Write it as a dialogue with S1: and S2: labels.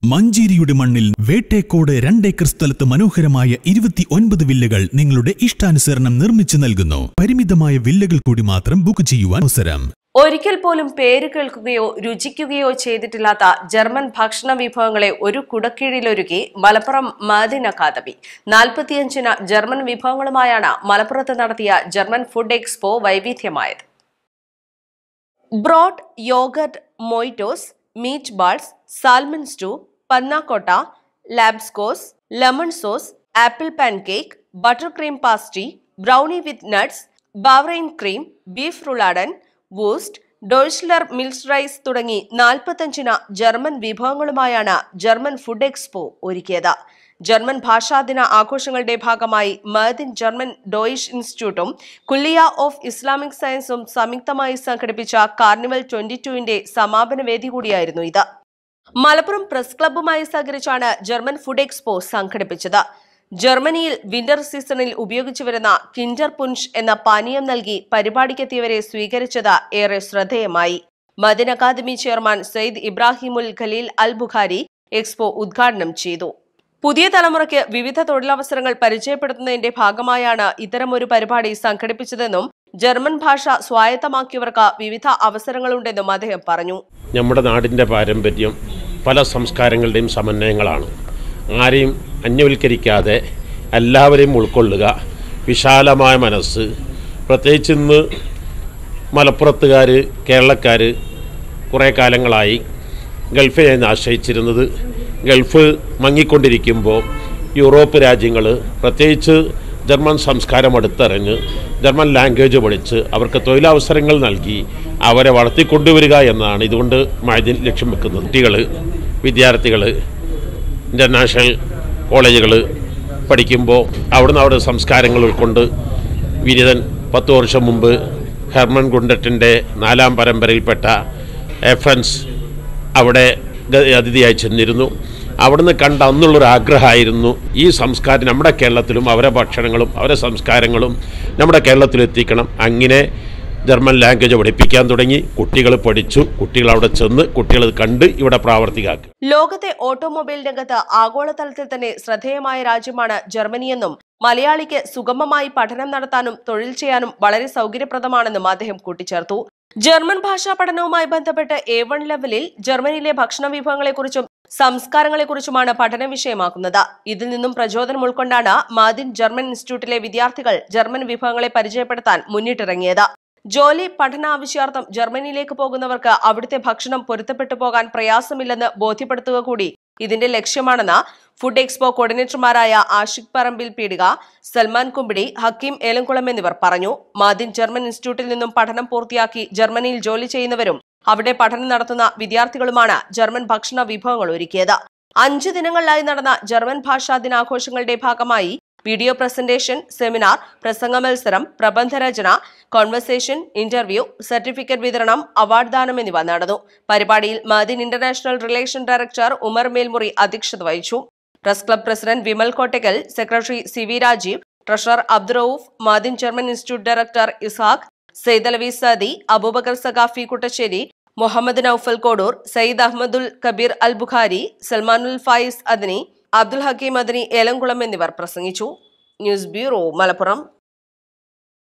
S1: മഞ്ചേരിയുടെ മണ്ണിൽ വേട്ടേക്കോട് രണ്ടേക്കർ സ്ഥലത്ത് മനോഹരമായ ഇരുപത്തി ഒൻപത് വില്ലകൾ നിങ്ങളുടെ ഇഷ്ടാനുസരണം നിർമ്മിച്ചു നൽകുന്നു പരിമിതമായ വില്ലകൾ കൂടി മാത്രം ബുക്ക് ചെയ്യുവാൻ അവസരം
S2: ഒരിക്കൽ പോലും പേര് കേൾക്കുകയോ രുചിക്കുകയോ ചെയ്തിട്ടില്ലാത്ത ജർമ്മൻ ഭക്ഷണ വിഭവങ്ങളെ ഒരു കുടക്കീഴിലൊരുക്കി മലപ്പുറം മാദിൻ അക്കാദമി നാൽപ്പത്തിയഞ്ചിന് ജർമ്മൻ വിഭവങ്ങളുമായാണ് മലപ്പുറത്ത് നടത്തിയ ജർമ്മൻ ഫുഡ് എക്സ്പോ വൈവിധ്യമായത് ബ്രോഡ് yogurt mojitos meat balls salmon stew pannacotta ലാബ്സ്കോസ് lemon sauce apple pancake butter cream pastry brownie with nuts Bavarian cream beef റുളാഡൻ വൂസ്റ്റ് ഡോയ്സ്ലർ മിൽസ് റൈസ് തുടങ്ങി നാൽപ്പത്തഞ്ചിന ജർമ്മൻ വിഭവങ്ങളുമായാണ് ജർമ്മൻ ഫുഡ് എക്സ്പോ ഒരുക്കിയത് ജർമ്മൻ ഭാഷാദിന ആഘോഷങ്ങളുടെ ഭാഗമായി മദിൻ ജർമ്മൻ ഡോയിഷ് ഇൻസ്റ്റിറ്റ്യൂട്ടും കുല്ലിയ ഓഫ് ഇസ്ലാമിക് സയൻസും സംയുക്തമായി സംഘടിപ്പിച്ച കാർണിവൽ ട്വന്റി ടുവിന്റെ സമാപന വേദി കൂടിയായിരുന്നു ഇത് മലപ്പുറം പ്രസ് ക്ലബ്ബുമായി സഹകരിച്ചാണ് ജർമ്മൻ ഫുഡ് എക്സ്പോ സംഘടിപ്പിച്ചത് ജർമ്മനിയിൽ വിന്റർ സീസണിൽ ഉപയോഗിച്ചു വരുന്ന കിൻഡർ പുൻഷ് എന്ന പാനീയം നൽകി പരിപാടിക്കെത്തിയവരെ സ്വീകരിച്ചത് ഏറെ ശ്രദ്ധേയമായി Madin academy chairman Sayyid Ibrahimul Khaleel Al Bukhari expo ഉദ്ഘാടനം ചെയ്തു പുതിയ തലമുറയ്ക്ക് വിവിധ തൊഴിലവസരങ്ങൾ പരിചയപ്പെടുത്തുന്നതിന്റെ ഭാഗമായാണ് ഇത്തരമൊരു പരിപാടി സംഘടിപ്പിച്ചതെന്നും ജർമ്മൻ ഭാഷ സ്വായത്തമാക്കിയവർക്ക് വിവിധ അവസരങ്ങളുണ്ടെന്നും അദ്ദേഹം പറഞ്ഞു
S3: നമ്മുടെ നാടിൻ്റെ പാരമ്പര്യം പല സംസ്കാരങ്ങളുടെയും സമന്വയങ്ങളാണ് ആരെയും അന്യവൽക്കരിക്കാതെ എല്ലാവരെയും ഉൾക്കൊള്ളുക വിശാലമായ മനസ്സ് പ്രത്യേകിച്ച് ഇന്ന് മലപ്പുറത്തുകാർ കേരളക്കാർ കുറേ കാലങ്ങളായി ഗൾഫിനെ ആശ്രയിച്ചിരുന്നത് ഗൾഫ് മങ്ങിക്കൊണ്ടിരിക്കുമ്പോൾ യൂറോപ്പ് രാജ്യങ്ങൾ പ്രത്യേകിച്ച് ജർമ്മൻ സംസ്കാരം അടുത്തറിഞ്ഞ് ജർമ്മൻ ലാംഗ്വേജ് പഠിച്ച് അവർക്ക് തൊഴിലവസരങ്ങൾ നൽകി അവരെ വളർത്തിക്കൊണ്ടുവരിക എന്നതാണ് ഇതുകൊണ്ട് മൈദിൻ ലക്ഷ്യം വെക്കുന്നത് കുട്ടികൾ വിദ്യാർത്ഥികൾ ഇൻ്റർനാഷണൽ കോളേജുകൾ പഠിക്കുമ്പോൾ അവിടുന്ന് അവിടെ സംസ്കാരങ്ങൾ ഉൾക്കൊണ്ട് വിരിതൻ പത്ത് വർഷം മുമ്പ് ഹെർമൻ ഗുണ്ടറ്റിൻ്റെ നാലാം പരമ്പരയിൽപ്പെട്ട എഫൻസ് അവിടെ ഗ- അതിഥിയായി ചെന്നിരുന്നു അവിടുന്ന് കണ്ട അന്നുള്ളൊരു ആഗ്രഹമായിരുന്നു ഈ സംസ്കാരം നമ്മുടെ കേരളത്തിലും അവരെ ഭക്ഷണങ്ങളും അവരെ സംസ്കാരങ്ങളും നമ്മുടെ കേരളത്തിൽ എത്തിക്കണം അങ്ങനെ ജർമ്മൻ ലാംഗ്വേജ് പഠിപ്പിക്കാൻ തുടങ്ങി കുട്ടികൾ പഠിച്ചു കുട്ടികൾ അവിടെ ചെന്ന് കുട്ടികൾ കണ്ട് ഇവിടെ പ്രാവർത്തികമാക്കി
S2: ലോകത്തെ ഓട്ടോമൊബൈൽ രംഗത്ത് ആഗോളതലത്തിൽ തന്നെ ശ്രദ്ധേയമായ രാജ്യമാണ് ജർമ്മനിയെന്നും മലയാളിക്ക് സുഗമമായി പഠനം നടത്താനും തൊഴിൽ ചെയ്യാനും വളരെ സൗകര്യപ്രദമാണെന്നും അദ്ദേഹം കൂട്ടിച്ചേർത്തു ജർമ്മൻ ഭാഷാ പഠനവുമായി ബന്ധപ്പെട്ട് എ വൺ ലെവലിൽ ജർമ്മനിയിലെ ഭക്ഷണ വിഭവങ്ങളെക്കുറിച്ചും സംസ്കാരങ്ങളെക്കുറിച്ചുമാണ് പഠന വിഷയമാക്കുന്നത് ഇതിൽ നിന്നും പ്രചോദനം ഉൾക്കൊണ്ടാണ് മാദിൻ ജർമ്മൻ ഇൻസ്റ്റിറ്റ്യൂട്ടിലെ വിദ്യാർത്ഥികൾ ജർമ്മൻ വിഭവങ്ങളെ പരിചയപ്പെടുത്താൻ മുന്നിട്ടിറങ്ങിയത് ജോലി പഠന ആവശ്യാർത്ഥം ജർമ്മനിയിലേക്ക് പോകുന്നവർക്ക് അവിടുത്തെ ഭക്ഷണം പൊരുത്തപ്പെട്ടു പോകാൻ പ്രയാസമില്ലെന്ന് ബോധ്യപ്പെടുത്തുക കൂടി ഇതിന്റെ ലക്ഷ്യമാണെന്ന് ഫുഡ് എക്സ്പോ കോർഡിനേറ്റർമാരായ ആഷിഖ് പറമ്പിൽ പീടിക സൽമാൻ കുമ്പിടി ഹക്കീം ഏലംകുളം എന്നിവർ പറഞ്ഞു മാദിൻ ജർമ്മൻ ഇൻസ്റ്റിറ്റ്യൂട്ടിൽ നിന്നും പഠനം പൂർത്തിയാക്കി ജർമ്മനിയിൽ ജോലി ചെയ്യുന്നവരും അവിടെ പഠനം നടത്തുന്ന വിദ്യാർത്ഥികളുമാണ് ജർമ്മൻ ഭക്ഷണ വിഭവങ്ങൾ ഒരുക്കിയത് അഞ്ച് ദിനങ്ങളിലായി നടന്ന ജർമ്മൻ ഭാഷാ ദിനാഘോഷങ്ങളുടെ ഭാഗമായി വീഡിയോ പ്രസന്റേഷൻ സെമിനാർ പ്രസംഗ മത്സരം പ്രബന്ധരചന കോൺവെർസേഷൻ ഇന്റർവ്യൂ സർട്ടിഫിക്കറ്റ് വിതരണം അവാർഡ് ദാനം എന്നിവ നടന്നു പരിപാടിയിൽ Madin international relation director Umar Melmuri അധ്യക്ഷത വഹിച്ചു press club president Vimal Kottakkal secretary C V Rajeev treasurer Abdurauf Madin German institute director Ishaq Syed Alavi Saadi Abubakar Saqafi Kuttassery Muhammed Noufal Kodur Sayyid Ahmadul Kabeer Al Bukhari Salmanul Faiz Adni Abdul Hakeem Adni Elamkulam എന്നിവർ പ്രസംഗിച്ചു ന്യൂസ് ബ്യൂറോ മലപ്പുറം